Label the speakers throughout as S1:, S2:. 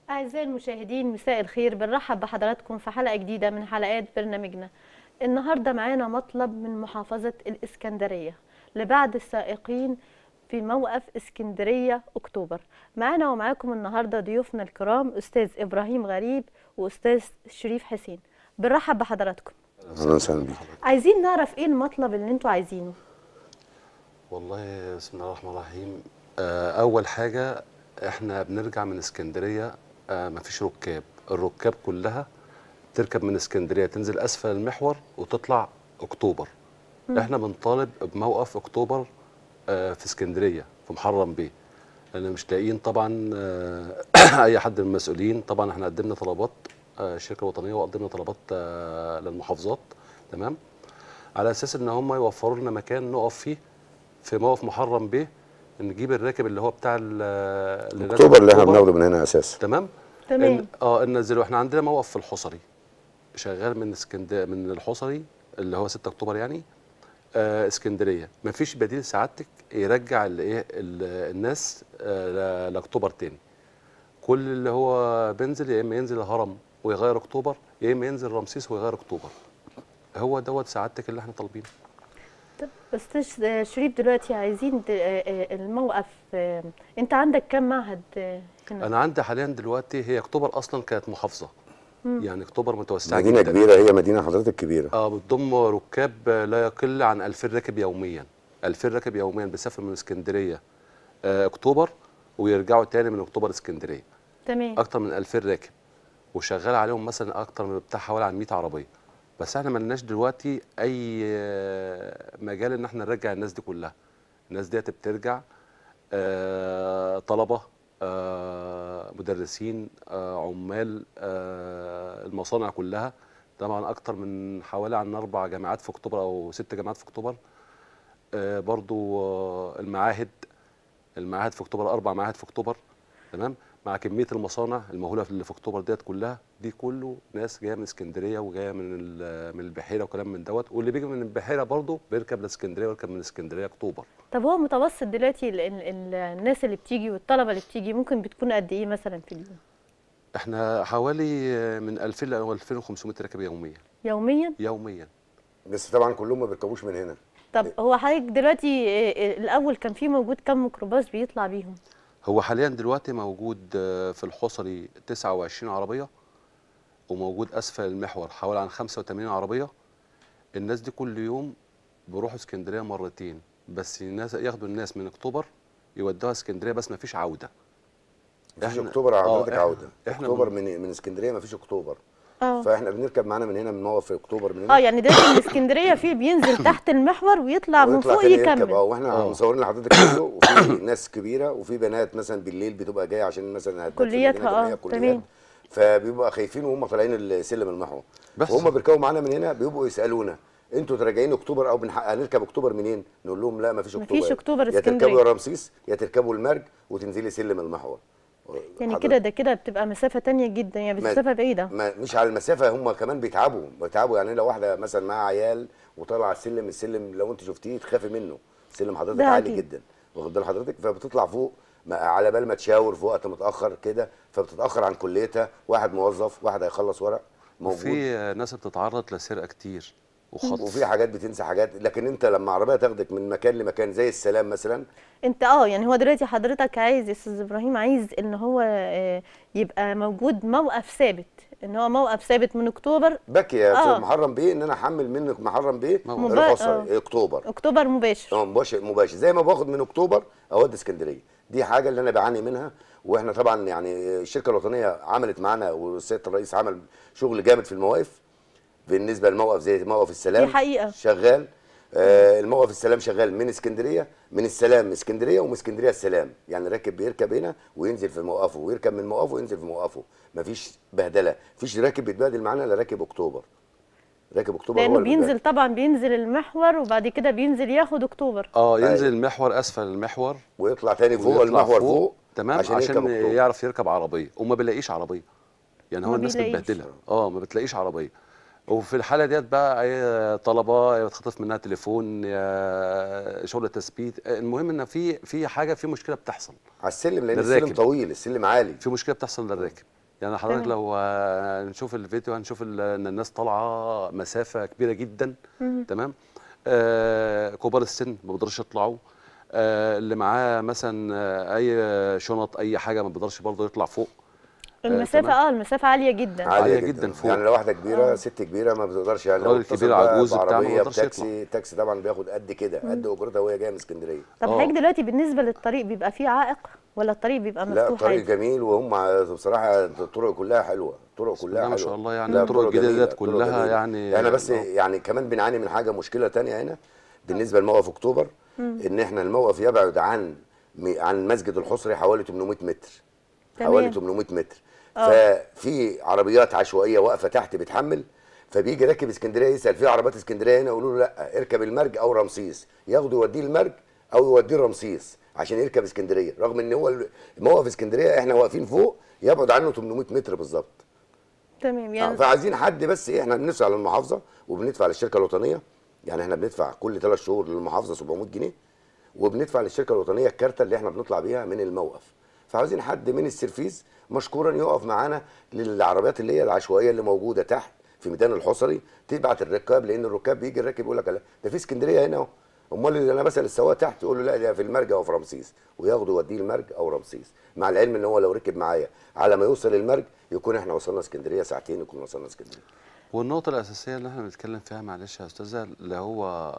S1: أعزائي المشاهدين مساء الخير بنرحب بحضراتكم في حلقة جديدة من حلقات برنامجنا النهاردة معانا مطلب من محافظة الإسكندرية لبعض السائقين في موقف اسكندرية أكتوبر معانا ومعاكم النهاردة ضيوفنا الكرام أستاذ إبراهيم غريب وأستاذ شريف حسين بنرحب بحضراتكم
S2: اهلا وسهلا بيك
S1: عايزين نعرف إيه المطلب اللي أنتوا عايزينه
S3: والله بسم الله الرحمن الرحيم آه، اول حاجه احنا بنرجع من اسكندريه آه، مفيش ركاب الركاب كلها تركب من اسكندريه تنزل اسفل المحور وتطلع اكتوبر احنا بنطالب بموقف اكتوبر آه، في اسكندريه في محرم بيه لان مش لاقيين طبعا آه، اي حد من المسؤولين طبعا احنا قدمنا طلبات آه، الشركه الوطنيه وقدمنا طلبات آه، للمحافظات تمام على اساس ان هم يوفروا لنا مكان نقف فيه في موقف محرم بيه نجيب الراكب اللي هو بتاع ال- اللي نازل
S2: اكتوبر اللي احنا
S3: أكتوبر.
S2: بناخده من هنا اساسا
S3: تمام
S1: تمام
S3: إن اه ننزله احنا عندنا موقف في الحصري شغال من اسكندريه من الحصري اللي هو 6 اكتوبر يعني آه اسكندريه مفيش بديل سعادتك يرجع الايه ال- الناس آه ل- لاكتوبر تاني كل اللي هو بينزل يا اما ينزل الهرم ويغير اكتوبر يا اما ينزل رمسيس ويغير اكتوبر هو دوت سعادتك اللي احنا طالبينه
S1: طب أستاذ شريف دلوقتي عايزين د- آه، آه، الموقف آه، أنت عندك كم معهد آه، هنا؟
S3: انا عندي حاليا دلوقتي هي اكتوبر اصلا كانت محافظه يعني اكتوبر متوسعه
S2: مدينه
S3: جدا
S2: كبيره هي مدينه حضرتك كبيره
S3: اه بتضم ركاب لا يقل عن 2000 راكب يوميا 2000 راكب يوميا بيسافر من اسكندريه آه اكتوبر ويرجعوا تاني من اكتوبر اسكندريه
S1: تمام
S3: اكتر من 2000 راكب وشغال عليهم مثلا اكتر من بتاع حوالي عن 100 عربيه بس احنا ملناش دلوقتي اي آه، مجال ان احنا نرجع الناس دي كلها الناس ديت بترجع آه، طلبه آه، مدرسين آه، عمال آه، المصانع كلها طبعا اكتر من حوالي عن اربع جامعات في اكتوبر او ست جامعات في اكتوبر آه، برضو آه، المعاهد المعاهد في اكتوبر اربع معاهد في اكتوبر تمام مع كميه المصانع المهوله اللي في اكتوبر ديت كلها دي كله ناس جايه من اسكندريه وجايه من ال- من البحيره وكلام من دوت واللي بيجي من البحيره برضه بيركب لاسكندريه ويركب من اسكندريه اكتوبر
S1: طب هو متوسط دلوقتي ال ال ال الناس اللي بتيجي والطلبه اللي بتيجي ممكن بتكون قد ايه مثلا في اليوم
S3: احنا حوالي من 2000 ل 2500 راكب يوميا
S1: يوميا
S3: يوميا
S2: بس طبعا كلهم ما بيركبوش من هنا
S1: طب هو حضرتك دلوقتي آه، آه، الاول كان في موجود كم ميكروباص بيطلع بيهم
S3: هو حاليا دلوقتي موجود آه، في الحصري 29 عربيه وموجود اسفل المحور حوالي عن 85 عربيه الناس دي كل يوم بيروحوا اسكندريه مرتين بس الناس ياخدوا الناس من اكتوبر يودوها اسكندريه بس ما فيش عوده
S2: مفيش
S3: إحنا-
S2: اكتوبر على
S3: آه،
S2: حضرتك
S3: إحنا-
S2: عوده
S3: إحنا
S2: اكتوبر
S3: بن-
S2: من من اسكندريه مفيش اكتوبر
S1: اه
S2: فاحنا بنركب معانا من هنا من موقف في اكتوبر من
S1: اه
S2: هنا
S1: يعني دلوقتي من اسكندريه في بينزل تحت المحور ويطلع من
S2: ويطلع
S1: فوق
S2: تاني يركب اه
S1: يكمل
S2: واحنا
S3: آه.
S2: مصورين لحضرتك كله وفي ناس كبيره وفي بنات مثلا بالليل بتبقى جايه عشان مثلا هتبات في
S1: كلياتها،
S2: المدينة
S1: آه،
S2: الجامعية، كليات.
S1: تمام.
S2: فبيبقوا خايفين وهم طالعين السلم المحور
S3: بس.
S2: وهم بيركبوا معانا من هنا بيبقوا يسالونا انتوا راجعين اكتوبر او بنحق هنركب اكتوبر منين؟ نقول لهم لا مفيش اكتوبر
S1: مفيش أكتوبر
S2: يا
S1: اسكندرية.
S2: تركبوا يا رمسيس يا تركبوا المرج وتنزلي سلم المحور
S1: يعني
S2: حضرتك-
S1: كده ده كده بتبقى مسافه تانية جدا يعني
S2: ما-
S1: مسافه بعيده
S2: ما مش على المسافه هم كمان بيتعبوا بيتعبوا يعني لو واحده مثلا معاها عيال وطالعه على السلم السلم لو انت شفتيه تخافي منه سلم حضرتك
S1: ده
S2: عالي
S1: أكيد.
S2: جدا واخد بال حضرتك فبتطلع فوق ما على بال ما تشاور في وقت متاخر كده فبتتاخر عن كليتها واحد موظف واحد هيخلص ورق موجود
S3: وفي آه، ناس بتتعرض لسرقه كتير وخطف
S2: وفي حاجات بتنسى حاجات لكن انت لما عربيه تاخدك من مكان لمكان زي السلام مثلا
S1: انت اه يعني هو دلوقتي حضرتك عايز يا استاذ ابراهيم عايز ان هو آه، يبقى موجود موقف ثابت ان هو موقف ثابت من اكتوبر
S2: باكي يا
S1: آه.
S2: في محرم بيه ان انا احمل منك محرم بيه
S3: موقف.
S2: الحصري اكتوبر
S1: اكتوبر مباشر
S2: اه مباشر مباشر زي ما باخد من اكتوبر اودي اسكندريه دي حاجه اللي انا بعاني منها واحنا طبعا يعني الشركه الوطنيه عملت معانا والسيد الرئيس عمل شغل جامد في المواقف بالنسبه لموقف زي موقف السلام
S1: دي حقيقة.
S2: شغال آه الموقف السلام شغال من اسكندريه من السلام اسكندريه ومن اسكندريه السلام يعني راكب بيركب هنا وينزل في موقفه ويركب من موقفه وينزل في موقفه مفيش بهدله مفيش راكب بيتبهدل معانا الا راكب اكتوبر راكب اكتوبر هو
S1: لانه
S2: اللي بيتبهدل.
S1: بينزل طبعا بينزل المحور وبعد كده بينزل ياخد اكتوبر
S3: اه ينزل المحور اسفل المحور
S2: ويطلع تاني فوق
S3: ويطلع
S2: المحور فوق
S3: تمام
S2: عشان,
S3: عشان,
S2: يركب أكتوبر.
S3: يعرف يركب عربيه وما بيلاقيش عربيه يعني هو
S1: ما
S3: الناس
S1: بيلاقيش.
S3: متبهدله اه ما بتلاقيش عربيه وفي الحاله ديت بقى يا طلبه يا بتخطف منها تليفون يا شغل تثبيت المهم ان في في حاجه في مشكله بتحصل
S2: على السلم لان
S3: للراكب.
S2: السلم طويل السلم عالي
S3: في مشكله بتحصل للراكب يعني حضرتك
S1: تمام.
S3: لو آه، نشوف الفيديو هنشوف ال- ان الناس طالعه مسافه كبيره جدا
S1: مم.
S3: تمام آه كبار السن ما بيقدرش يطلعوا آه اللي معاه مثلا آه، اي شنط اي حاجه ما بيقدرش برضه يطلع فوق
S1: المسافه
S3: تمام.
S1: اه المسافه عاليه جدا
S3: عالية جدا فوق.
S2: يعني لو واحده كبيره
S1: آه.
S2: ست كبيره ما بتقدرش يعني لو
S3: راجل
S2: اتصل
S3: كبير
S2: بقى
S3: عجوز بتاع ما
S2: بعربيه
S3: بيقدرش
S2: بتاكسي التاكسي طبعا بياخد قد كده قد اجرتها وهي جايه من اسكندريه
S1: طب
S3: آه.
S1: حضرتك دلوقتي بالنسبه للطريق بيبقى فيه عائق ولا الطريق بيبقى
S2: لا
S1: مفتوح
S2: الطريق
S1: عادي
S2: جميل وهم بصراحه الطرق كلها حلوه الطرق
S3: بسم
S2: كلها
S3: الله
S2: حلوه
S3: ما شاء الله يعني
S2: لا،
S3: الطرق الجديدة
S2: جميلة،
S3: ديت
S2: طرق
S3: كلها
S2: جميلة.
S3: يعني
S2: احنا بس
S3: آه.
S2: يعني كمان بنعاني من حاجه مشكله تانية هنا بالنسبه لموقف اكتوبر ان احنا الموقف يبعد عن عن مسجد الحصري حوالي 800 متر
S1: تمام.
S2: حوالي 800 متر
S1: آه.
S2: ففي عربيات عشوائيه واقفه تحت بتحمل فبيجي راكب اسكندريه يسال في عربيات اسكندريه هنا يقولوا له لا اركب المرج او رمسيس ياخده يوديه المرج او يوديه رمسيس عشان يركب اسكندريه رغم ان هو موقف اسكندريه احنا واقفين فوق يبعد عنه 800 متر بالظبط
S1: تمام
S2: آه،
S1: يعني
S2: فعايزين حد بس ايه احنا بندفع للمحافظه وبندفع للشركه الوطنيه يعني احنا بندفع كل ثلاث شهور للمحافظه 700 جنيه وبندفع للشركه الوطنيه الكارته اللي احنا بنطلع بيها من الموقف فعاوزين حد من السيرفيس مشكورا يقف معانا للعربيات اللي هي العشوائيه اللي موجوده تحت في ميدان الحصري تبعت الركاب لان الركاب بيجي الراكب يقول لك لا ده في اسكندريه هنا اهو امال اللي انا بسال السواق تحت يقول له لا ده في المرج او في رمسيس وياخده يوديه المرج او رمسيس مع العلم ان هو لو ركب معايا على ما يوصل المرج يكون احنا وصلنا اسكندريه ساعتين يكون وصلنا اسكندريه
S3: والنقطة الأساسية اللي احنا بنتكلم فيها معلش يا أستاذة اللي هو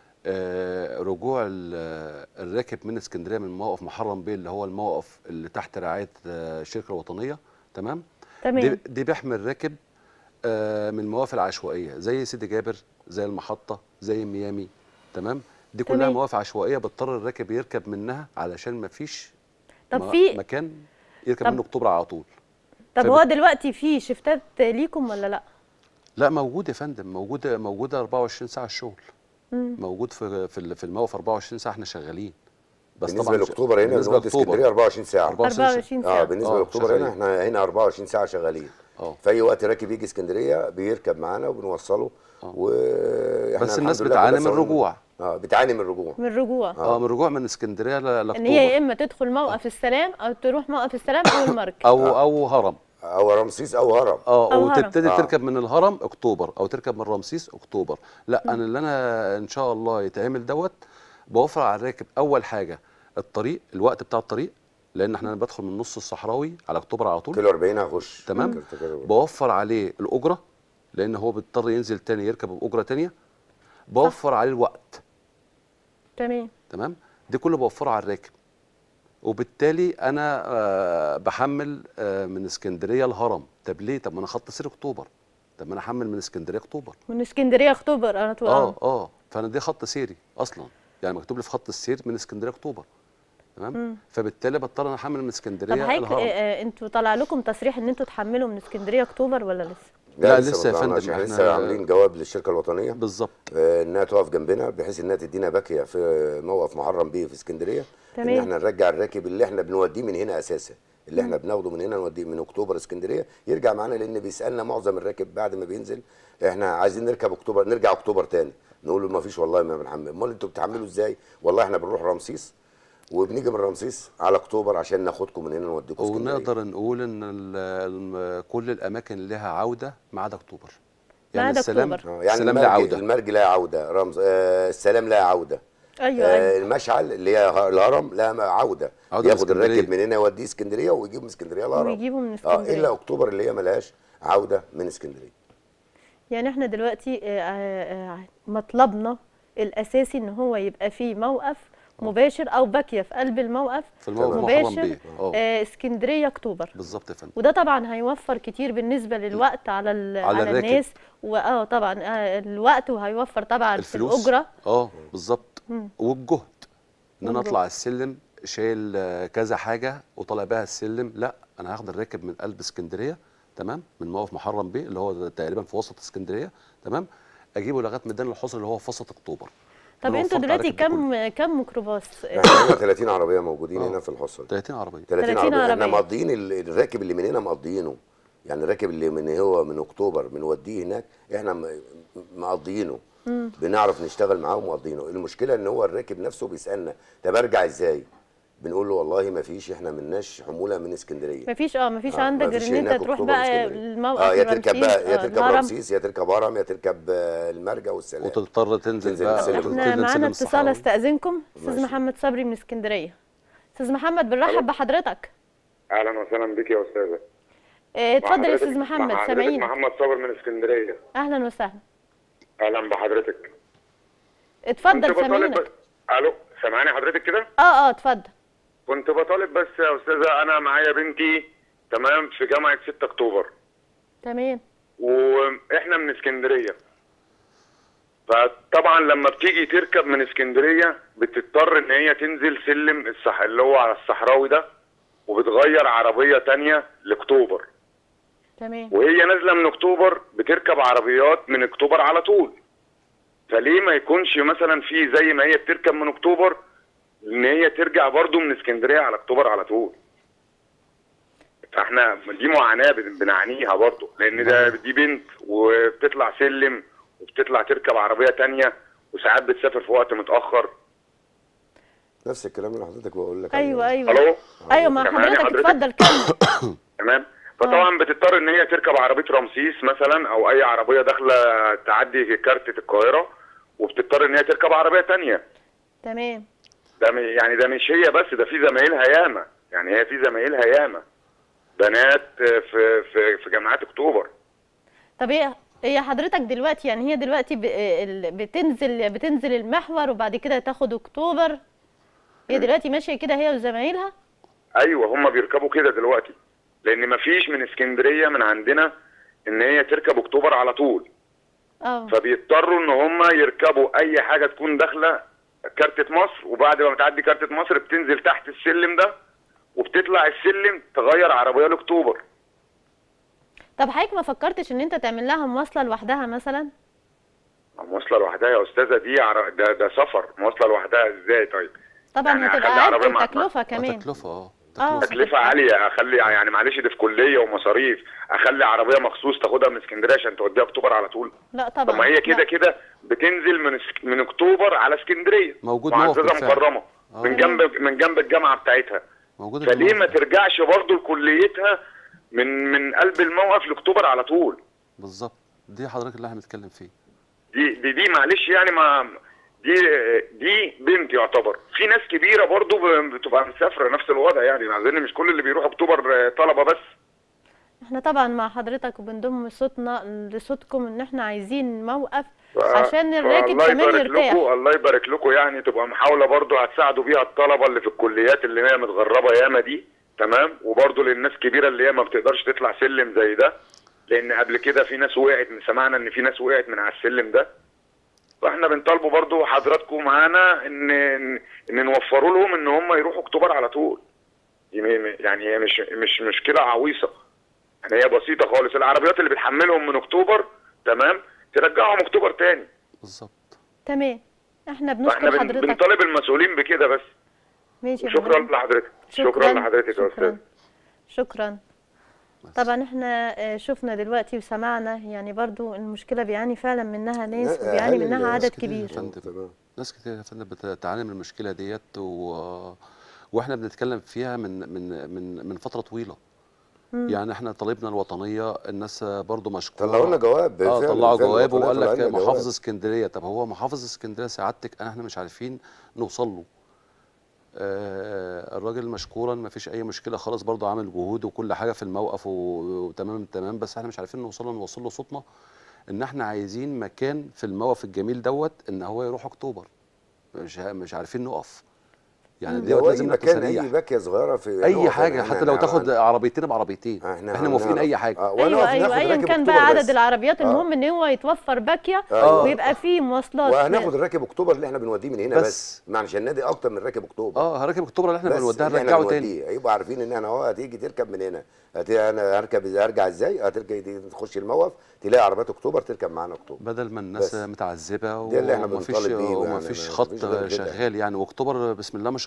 S3: آه، رجوع ال- الراكب من اسكندرية من موقف محرم بيه اللي هو الموقف اللي تحت رعاية آه، الشركة الوطنية تمام
S1: تمام
S3: دي, دي بيحمي الراكب آه، من المواقف العشوائية زي سيدي جابر زي المحطة زي ميامي تمام دي كلها
S1: تمام.
S3: مواقف عشوائية بيضطر الراكب يركب منها علشان ما فيش
S1: طب في
S3: مكان يركب
S1: طب-
S3: منه اكتوبر على طول
S1: طب
S3: فب-
S1: هو دلوقتي في شفتات ليكم ولا لا
S3: لا موجود يا فندم موجودة موجودة 24 ساعة الشغل
S1: مم.
S3: موجود في في ال- في الموقف 24 ساعه احنا شغالين بس
S2: بالنسبه
S3: طبعا
S2: لاكتوبر هنا
S3: بالنسبه
S2: بنقعد اسكندريه 24 ساعه
S1: 24
S2: اه
S1: ساعه
S2: بالنسبه
S3: آه،
S2: لاكتوبر
S3: شغالين.
S2: هنا احنا هنا 24 ساعه شغالين
S3: اه
S2: في اي وقت راكب يجي اسكندريه بيركب معانا وبنوصله
S3: آه.
S2: واحنا
S3: بس الناس
S2: الحمد لله
S3: بتعاني
S2: كنا
S3: من
S2: سوينا-
S3: الرجوع
S2: اه بتعاني من الرجوع
S1: من الرجوع
S3: اه من الرجوع من اسكندريه ل-
S1: ان
S3: لاكتوبر
S1: هي يا اما تدخل موقف السلام او تروح موقف السلام او المرج
S3: او
S2: آه.
S3: او هرم
S2: او رمسيس او هرم
S3: اه
S1: أو هرم.
S3: وتبتدي
S2: آه.
S3: تركب من الهرم اكتوبر او تركب من رمسيس اكتوبر لا انا اللي انا ان شاء الله يتعمل دوت بوفر على الراكب اول حاجه الطريق الوقت بتاع الطريق لان احنا أنا بدخل من نص الصحراوي على اكتوبر على طول
S2: كيلو 40 هخش
S3: تمام.
S2: كيلو- كيلو-
S3: بوفر عليه الاجره لان هو بيضطر ينزل تاني يركب باجره تانيه بوفر عليه الوقت
S1: تمام
S3: تمام دي كله بوفره على الراكب وبالتالي انا آه، بحمل آه، من اسكندريه الهرم طب ليه طب ما انا خط سير اكتوبر طب ما انا احمل من اسكندريه اكتوبر
S1: من اسكندريه اكتوبر انا تو...
S3: اه اه فانا دي خط سيري اصلا يعني مكتوب لي في خط السير من اسكندريه اكتوبر تمام
S1: مم.
S3: فبالتالي بضطر انا احمل من
S1: طب
S3: اسكندريه
S1: هيك
S3: الهرم
S1: آه، انتوا طلع لكم تصريح ان انتوا تحملوا من اسكندريه اكتوبر ولا لسه
S3: لا،
S2: ما
S3: لسه يا
S2: طلعناش.
S3: فندم،
S2: احنا
S3: احنا-
S2: لسه عاملين جواب للشركه الوطنيه
S3: بالظبط
S2: آه، انها تقف جنبنا بحيث انها تدينا باكيه في موقف محرم بيه في اسكندريه ان
S1: تمام.
S2: احنا نرجع الراكب اللي احنا بنوديه من هنا اساسا اللي احنا بناخده من هنا نوديه من اكتوبر اسكندريه يرجع معانا لان بيسالنا معظم الراكب بعد ما بينزل احنا عايزين نركب اكتوبر نرجع اكتوبر تاني نقول له ما فيش والله ما بنحمل امال انتوا بتحملوا ازاي والله احنا بنروح رمسيس وبنيجي من رمسيس على اكتوبر عشان ناخدكم من هنا نوديكم اسكندريه
S3: ونقدر نقول ان ال- الم- كل الاماكن لها عوده ما عدا اكتوبر
S1: ما عدا
S3: السلام
S1: أكتوبر.
S2: آه، يعني
S3: السلام
S2: المرج,
S3: لها عوده
S2: المرج لها عوده رمز آه السلام لها عوده
S1: ايوه
S2: آه
S1: ايوه
S2: المشعل اللي هي ه- الهرم لا ما- عوده,
S3: عودة
S2: ياخد
S3: لإسكندرية.
S2: الراكب من هنا يوديه اسكندريه ويجيب من اسكندريه الهرم
S1: ويجيبوا من
S2: اه
S1: اسكندريه
S2: الا اكتوبر اللي هي ملهاش عوده من اسكندريه
S1: يعني احنا دلوقتي آه، آه، آه، مطلبنا الاساسي ان هو يبقى فيه موقف مباشر او باكيه في قلب الموقف
S3: في الموقف
S2: تمام.
S3: محرم
S1: مباشر
S3: بيه اه
S1: آه، اسكندريه اكتوبر
S3: بالظبط يا فندم
S1: وده طبعا هيوفر كتير بالنسبه للوقت على ال-
S3: على
S1: على,
S3: الراكب.
S1: الناس واه طبعا آه، الوقت وهيوفر طبعا في
S3: الفلوس
S1: الاجره
S3: اه بالظبط
S1: مم.
S3: والجهد ان انا
S1: والجهد.
S3: اطلع السلم شايل آه، كذا حاجه وطالع بيها السلم لا انا هاخد الراكب من قلب اسكندريه تمام من موقف محرم بيه اللي هو تقريبا في وسط اسكندريه تمام اجيبه لغايه ميدان الحصر اللي هو في وسط اكتوبر
S1: طب
S3: أنا
S1: انتوا
S3: وفرت على
S1: دلوقتي
S3: الراكب ده كله.
S1: كم كم ميكروباص آه،
S2: احنا عندنا 30 عربيه موجودين
S3: آه.
S2: هنا في الحصر
S3: 30 عربيه
S2: 30
S1: 30
S2: عربيه احنا
S1: عربية.
S2: مقضيين ال- الراكب اللي من هنا مقضيينه يعني الراكب اللي من هو من اكتوبر بنوديه هناك احنا م- مقضيينه بنعرف نشتغل معاه ومقضيينه المشكله ان هو الراكب نفسه بيسالنا طب ارجع ازاي بنقول له والله ما فيش احنا مناش حموله من اسكندريه
S1: مفيش اه مفيش
S2: آه،
S1: عندك
S2: مفيش
S1: غير ان
S2: هناك
S1: انت تروح
S2: أكتوبر
S1: بقى
S2: واسكندرية.
S1: الموقف
S2: اه يا تركب
S1: رمسيس،
S2: بقى يا
S1: آه،
S2: تركب
S1: الهرم.
S2: رمسيس يا تركب هرم يا تركب آه، المرجع والسلام
S3: وتضطر تنزل
S2: تنزل
S3: بقى
S2: السلم.
S3: تنزل
S1: احنا
S3: سلم
S1: معانا اتصال
S3: الصحراوي.
S1: استاذنكم استاذ
S2: ماشي.
S1: محمد صبري من اسكندريه استاذ محمد بنرحب بحضرتك
S4: اهلا وسهلا بك يا استاذه
S1: اه، اتفضل يا
S4: مع
S1: استاذ
S4: حضرتك-
S1: محمد
S4: مع حضرتك
S1: سامعينك
S4: محمد صابر من اسكندريه
S1: اهلا وسهلا
S4: اهلا بحضرتك
S1: اتفضل
S4: كنت بطالب
S1: سامعينك
S4: بس- الو سامعاني حضرتك كده
S1: اه اه اتفضل
S4: كنت بطالب بس يا استاذه انا معايا بنتي تمام في جامعه 6 اكتوبر
S1: تمام
S4: واحنا من اسكندريه فطبعا لما بتيجي تركب من اسكندريه بتضطر ان هي تنزل سلم الصح اللي هو على الصحراوي ده وبتغير عربيه تانية لاكتوبر
S1: تمام
S4: وهي نازله من اكتوبر بتركب عربيات من اكتوبر على طول فليه ما يكونش مثلا في زي ما هي بتركب من اكتوبر ان هي ترجع برضو من اسكندريه على اكتوبر على طول فاحنا دي معاناه بن- بنعانيها برضو لان ده دي بنت وبتطلع سلم وبتطلع تركب عربيه تانية وساعات بتسافر في وقت متاخر
S2: نفس الكلام اللي حضرتك بقول لك عليه.
S1: ايوه ايوه
S4: الو
S1: ايوه مع
S4: سامعني
S1: حضرتك
S4: حضرتك؟
S1: اتفضل كمل
S4: تمام فطبعا بتضطر ان هي تركب عربيه رمسيس مثلا او اي عربيه داخله تعدي كارتة القاهره وبتضطر ان هي تركب عربيه تانية
S1: تمام
S4: ده م- يعني ده مش هي بس ده في زمايلها ياما يعني هي في زمايلها ياما بنات في في في جامعات اكتوبر
S1: طب ايه هي حضرتك دلوقتي يعني هي دلوقتي ب- ال- بتنزل بتنزل المحور وبعد كده تاخد اكتوبر هي دلوقتي ماشيه كده هي وزمايلها
S4: ايوه هم بيركبوا كده دلوقتي لان مفيش من اسكندريه من عندنا ان هي تركب اكتوبر على طول
S1: اه
S4: فبيضطروا ان هم يركبوا اي حاجه تكون داخله كارتة مصر وبعد ما بتعدي كارتة مصر بتنزل تحت السلم ده وبتطلع السلم تغير عربيه لاكتوبر
S1: طب حضرتك ما فكرتش ان انت تعمل لها مواصله لوحدها مثلا
S4: مواصله لوحدها يا استاذه دي عر... ده ده سفر مواصله لوحدها ازاي طيب
S1: طبعا
S4: يعني
S1: هتبقى
S4: أخلي عربية
S1: عبء
S4: مع-
S1: وتكلفه
S3: آه،
S1: كمان
S3: تكلفه اه
S1: اه
S3: تكلفه
S4: تكلفه عاليه اخلي يعني معلش دي في كليه ومصاريف اخلي عربيه مخصوص تاخدها من اسكندريه عشان توديها اكتوبر على طول
S1: لا
S4: طب
S1: طبعا
S4: ما هي كده
S1: لا.
S4: كده بتنزل من اسك... من اكتوبر على اسكندريه
S3: موجود موقف
S4: معززه
S3: بالفعل.
S4: مكرمه
S3: آه.
S4: من جنب من جنب الجامعه بتاعتها
S3: موجود
S4: فليه ما
S3: الموقف.
S4: ترجعش برضه لكليتها من من قلب الموقف لاكتوبر على طول
S3: بالظبط دي حضرتك اللي احنا بنتكلم فيه
S4: دي دي, دي معلش يعني ما دي دي بنت يعتبر في ناس كبيره برضه ب- بتبقى مسافره نفس الوضع يعني عايزين مش كل اللي بيروح اكتوبر آه، طلبه بس
S1: احنا طبعا مع حضرتك وبنضم صوتنا لصوتكم ان احنا عايزين موقف
S4: ف-
S1: عشان الراكب
S4: فالله
S1: كمان
S4: يبارك
S1: يرتاح
S4: لكم الله يبارك لكم يعني تبقى محاوله برضه هتساعدوا بيها الطلبه اللي في الكليات اللي هي متغربه ياما دي تمام وبرضه للناس كبيره اللي هي ما بتقدرش تطلع سلم زي ده لان قبل كده في ناس وقعت سمعنا ان في ناس وقعت من على السلم ده فاحنا بنطالبوا برضه حضراتكم معانا ان ان إن نوفروا لهم ان هم يروحوا اكتوبر على طول دي م- م- يعني هي مش مش مشكله عويصه يعني هي بسيطه خالص العربيات اللي بتحملهم من اكتوبر تمام ترجعهم اكتوبر تاني
S3: بالظبط
S1: تمام احنا
S4: فاحنا
S1: بنشكر
S4: بن-
S1: حضرتك
S4: بنطالب المسؤولين بكده بس
S1: ماشي يا
S4: شكرا
S1: فندم.
S4: لحضرتك شكرا لحضرتك يا استاذ
S1: شكرا شكرا طبعا احنا آه، شفنا دلوقتي وسمعنا يعني برضو المشكله بيعاني فعلا منها ناس
S2: لا،
S1: وبيعاني
S2: أهالي
S1: منها
S2: ناس
S1: عدد
S3: كتير.
S1: كبير
S3: فندم.
S2: تمام.
S3: ناس كتير يا فندم بتعاني من المشكله ديت و... واحنا بنتكلم فيها من من من من فتره طويله يعني احنا طالبنا الوطنيه الناس برضو مشكوره
S2: طلعوا لنا جواب
S3: اه
S2: بالفعل،
S3: طلعوا
S2: بالفعل
S3: جواب
S2: الوطنية
S3: وقال لك
S2: طلعت لنا
S3: محافظ
S2: جواب.
S3: اسكندريه طب هو محافظ اسكندريه سعادتك احنا مش عارفين نوصل له آه الراجل مشكورا ما فيش اي مشكله خالص برضه عامل جهود وكل حاجه في الموقف و- وتمام تمام بس احنا مش عارفين نوصل له نوصل له صوتنا ان احنا عايزين مكان في الموقف الجميل دوت ان هو يروح اكتوبر مش ع- مش عارفين نقف يعني
S2: ده
S3: دوت
S2: هو اي
S3: لازم نبقى
S2: مكان اي
S3: سريع
S2: باكيه صغيره في
S3: اي
S2: نقف
S3: حاجه
S2: هنا.
S3: حتى لو
S2: إحنا-
S3: تاخد عربيتين بعربيتين
S2: احنا
S3: احنا موافقين
S2: هنعرف.
S3: اي حاجه
S2: آه،
S1: ايوه
S2: ونقف
S1: ايوه
S2: ناخد
S1: ايا
S2: راكب
S1: كان
S2: أكتوبر
S1: بقى عدد
S2: بس.
S1: العربيات
S2: آه.
S1: المهم ان هو يتوفر باكيه
S2: أيوة.
S1: ويبقى فيه مواصلات
S2: وهناخد الراكب اكتوبر اللي احنا بنوديه من هنا
S3: بس.
S2: بس, بس. عشان النادي اكتر من راكب اكتوبر
S3: اه هراكب اكتوبر اللي احنا
S2: بس
S3: بنوديها
S2: اللي احنا
S3: نرجعه تاني
S2: بنوديه يبقوا عارفين ان انا اهو هتيجي تركب من هنا هتي انا هركب ارجع ازاي هترجع تخش الموقف تلاقي عربيات اكتوبر تركب معانا اكتوبر
S3: بدل ما الناس
S2: بس.
S3: متعذبه
S2: ده اللي إحنا
S3: ومفيش
S2: بنطالب بيه يعني،
S3: ومفيش
S2: ما
S3: خط
S2: فيش غير كده.
S3: شغال يعني واكتوبر بسم الله ما شاء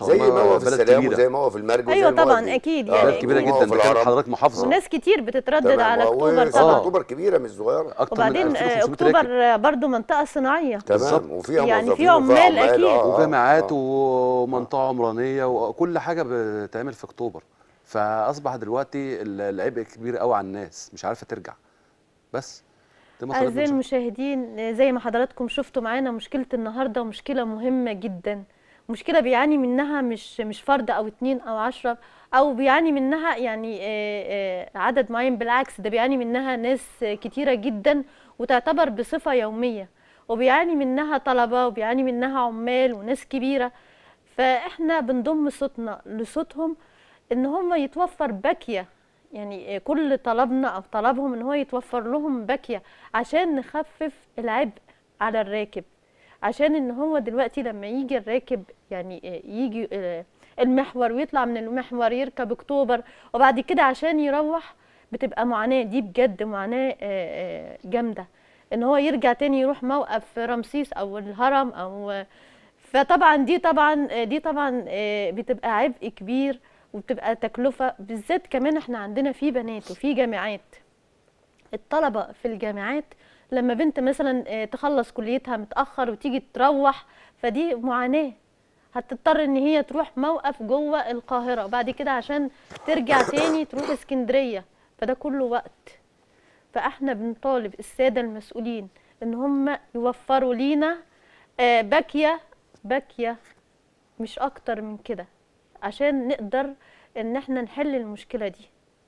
S3: شاء
S2: زي
S3: الله
S2: موقف
S3: بلد
S2: السلام
S3: كبيره
S2: وزي موقف المرج وزي
S1: أيوة
S2: المواقف
S1: طبعاً،
S2: دي.
S1: أكيد
S2: آه،
S1: يعني
S3: بلد كبيره
S2: وموقف
S3: جدا ده كانت
S2: الهرم.
S3: حضرتك محافظه
S1: وناس كتير بتتردد
S2: تمام.
S1: على
S2: و-
S1: اكتوبر
S2: وسنة
S1: طبعا
S2: اكتوبر كبيره مش صغيره
S3: اكتر من
S1: وبعدين آه،
S3: 2500
S1: اكتوبر
S3: راكب
S1: آه، برضو منطقه صناعيه
S3: بالظبط.
S2: تمام وفيها
S1: يعني
S2: موظفين
S1: في
S2: وفيها
S1: عمال أكيد.
S2: آه، آه،
S3: وجامعات
S2: آه.
S3: ومنطقه عمرانيه وكل حاجه بتعمل في اكتوبر فاصبح دلوقتي ال- العبء كبير قوي على الناس مش عارفه ترجع بس دي مطالبنا
S1: أعزائي
S3: مش-
S1: المشاهدين آه، زي ما حضراتكم شفتوا معانا مشكلة النهاردة مشكلة مهمة جدا مشكلة بيعاني منها مش مش فرد أو اتنين أو عشرة أو بيعاني منها يعني آه، آه، عدد معين بالعكس ده بيعاني منها ناس آه، كتيرة جدا وتعتبر بصفة يومية وبيعاني منها طلبة وبيعاني منها عمال وناس كبيرة فإحنا بنضم صوتنا لصوتهم إن هم يتوفر باكية يعني كل طلبنا او طلبهم ان هو يتوفر لهم باكيه عشان نخفف العبء على الراكب عشان ان هو دلوقتي لما يجي الراكب يعني يجي المحور ويطلع من المحور يركب اكتوبر وبعد كده عشان يروح بتبقى معاناه دي بجد معاناه آه، آه، جامده ان هو يرجع تاني يروح موقف رمسيس او الهرم او فطبعا دي طبعا دي طبعا آه، بتبقى عبء كبير وبتبقى تكلفه بالذات كمان احنا عندنا في بنات وفي جامعات الطلبه في الجامعات لما بنت مثلا آه، تخلص كليتها متاخر وتيجي تروح فدي معاناه هتضطر ان هي تروح موقف جوه القاهره وبعد كده عشان ترجع تاني تروح اسكندريه فده كله وقت فاحنا بنطالب الساده المسؤولين ان هم يوفروا لينا آه، باكيه باكيه مش اكتر من كده عشان نقدر ان احنا نحل المشكله دي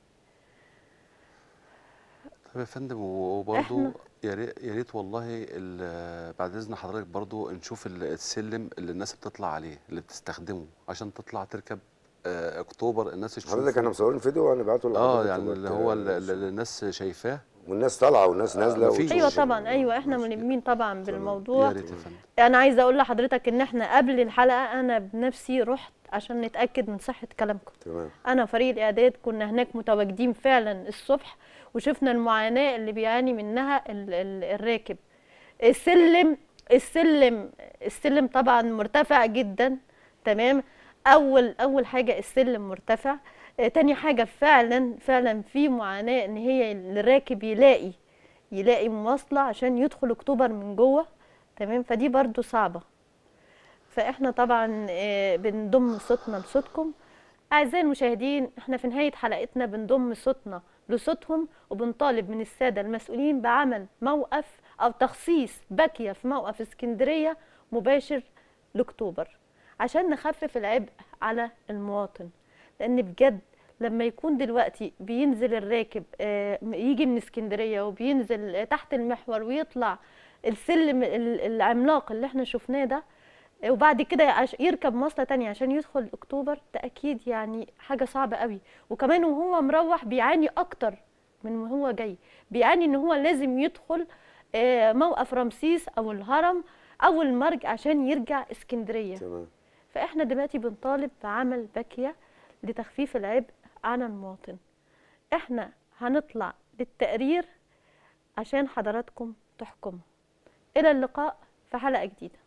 S3: طب يا فندم وبرضه
S1: إحنا-
S3: يا ريت يا ريت والله ال- بعد اذن حضرتك برضه نشوف ال- السلم اللي الناس بتطلع عليه اللي بتستخدمه عشان تطلع تركب آه، اكتوبر الناس تشوفه
S2: حضرتك احنا مصورين فيديو هنبعته
S3: اه
S2: لحضرتك
S3: يعني
S2: تبقى
S3: اللي
S2: ت-
S3: هو ال- ال- اللي الناس شايفاه
S2: والناس طالعه والناس نازله
S3: مفيش.
S2: وتشوف.
S1: ايوه طبعا ايوه احنا
S2: ماشي.
S1: ملمين طبعا بالموضوع
S3: يا ريت يا فندم
S1: انا عايزه اقول لحضرتك ان احنا قبل الحلقه انا بنفسي رحت عشان نتاكد من صحه كلامكم
S2: تمام
S1: انا وفريق الاعداد كنا هناك متواجدين فعلا الصبح وشفنا المعاناه اللي بيعاني منها ال- ال- الراكب السلم السلم السلم طبعا مرتفع جدا تمام اول اول حاجه السلم مرتفع آه، تاني حاجه فعلا فعلا في معاناه ان هي الراكب يلاقي يلاقي مواصله عشان يدخل اكتوبر من جوه تمام فدي برضو صعبه فاحنا طبعا آه، بنضم صوتنا لصوتكم اعزائي المشاهدين احنا في نهايه حلقتنا بنضم صوتنا لصوتهم وبنطالب من الساده المسؤولين بعمل موقف او تخصيص باكيه في موقف اسكندريه مباشر لاكتوبر عشان نخفف العبء على المواطن لان بجد لما يكون دلوقتي بينزل الراكب آه، يجي من اسكندريه وبينزل آه، تحت المحور ويطلع السلم ال- العملاق اللي احنا شفناه ده وبعد كده عش- يركب مواصله تانية عشان يدخل اكتوبر ده اكيد يعني حاجه صعبه قوي وكمان وهو مروح بيعاني اكتر من وهو جاي بيعاني ان هو لازم يدخل آه، موقف رمسيس او الهرم او المرج عشان يرجع اسكندريه
S2: تمام
S1: فاحنا دلوقتي بنطالب بعمل باكيه لتخفيف العبء على المواطن احنا هنطلع للتقرير عشان حضراتكم تحكموا الى اللقاء في حلقه جديده